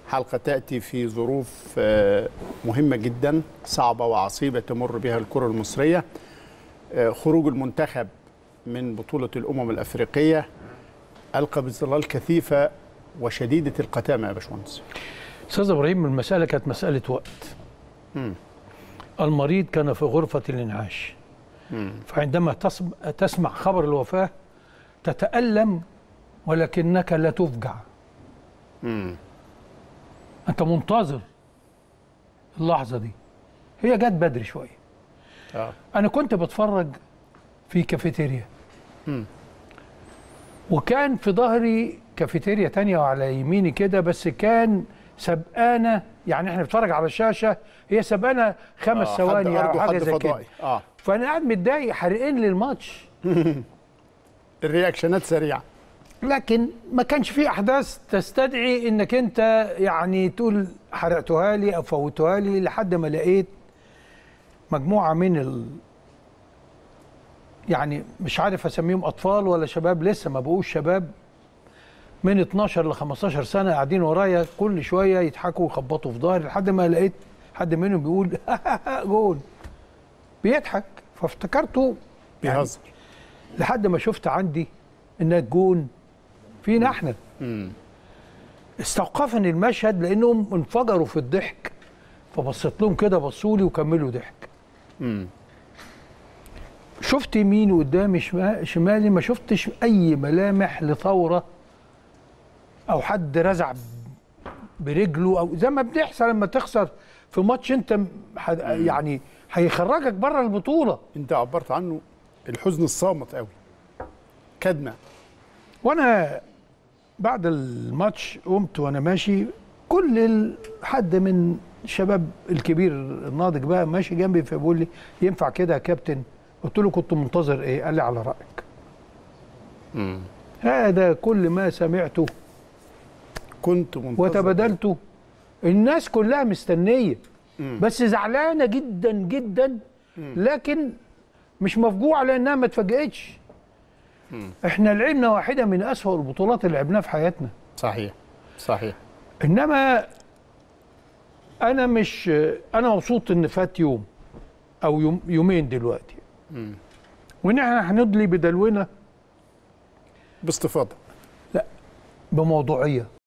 حلقة تأتي في ظروف آه، مهمة جدا صعبة وعصيبة تمر بها الكرة المصرية آه، خروج المنتخب من بطولة الأمم الأفريقية ألقى بالظلال كثيفة وشديدة القتامة يا باشمهندس استاذ ابراهيم المساله كانت مساله وقت مم. المريض كان في غرفه الانعاش مم. فعندما تسم- تسمع خبر الوفاه تتالم ولكنك لا تفجع مم. انت منتظر اللحظه دي هي جت بدري شويه آه. انا كنت بتفرج في كافيتيريا مم. وكان في ظهري كافيتيريا تانية وعلى يميني كده بس كان سبقانة يعني احنا بنتفرج على الشاشة هي سبقانة خمس آه، حد ثواني أرجو او حاجة حد زي كده فضائي اه فانا قاعد متضايق حرقين لي الماتش الرياكشنات سريعة لكن ما كانش في احداث تستدعي انك انت يعني تقول حرقتها لي او فوتها لي لحد ما لقيت مجموعه من ال يعني مش عارف اسميهم اطفال ولا شباب لسه ما بقوش شباب من 12 ل 15 سنه قاعدين ورايا كل شويه يضحكوا ويخبطوا في ظهري لحد ما لقيت حد منهم بيقول جول بيضحك فافتكرته يعني بيهزر لحد ما شفت عندي انها جون فينا احنا مم. استوقفني المشهد لانهم انفجروا في الضحك فبصيت لهم كده بصوا لي وكملوا ضحك مم. شفت يميني قدامي شما- شمالي ما شفتش اي ملامح لثوره او حد رزع برجله او زي ما بيحصل لما تخسر في ماتش انت م- ح- يعني هيخرجك بره البطوله انت عبرت عنه الحزن الصامت قوي كدمة وانا بعد الماتش قمت وانا ماشي كل ال- حد من الشباب الكبير الناضج بقى ماشي جنبي فبيقول لي ينفع كده يا كابتن قلت له كنت منتظر ايه قال لي على رايك مم. هذا كل ما سمعته كنت منتظر وتبادلته الناس كلها مستنيه مم. بس زعلانه جدا جدا لكن مش مفجوعه لانها ما اتفاجئتش احنا لعبنا واحده من اسوأ البطولات اللي لعبناها في حياتنا صحيح صحيح انما انا مش انا مبسوط ان فات يوم او يوم يومين دلوقتي مم. وان احنا هندلي بدلونا باستفاضة بموضوعيه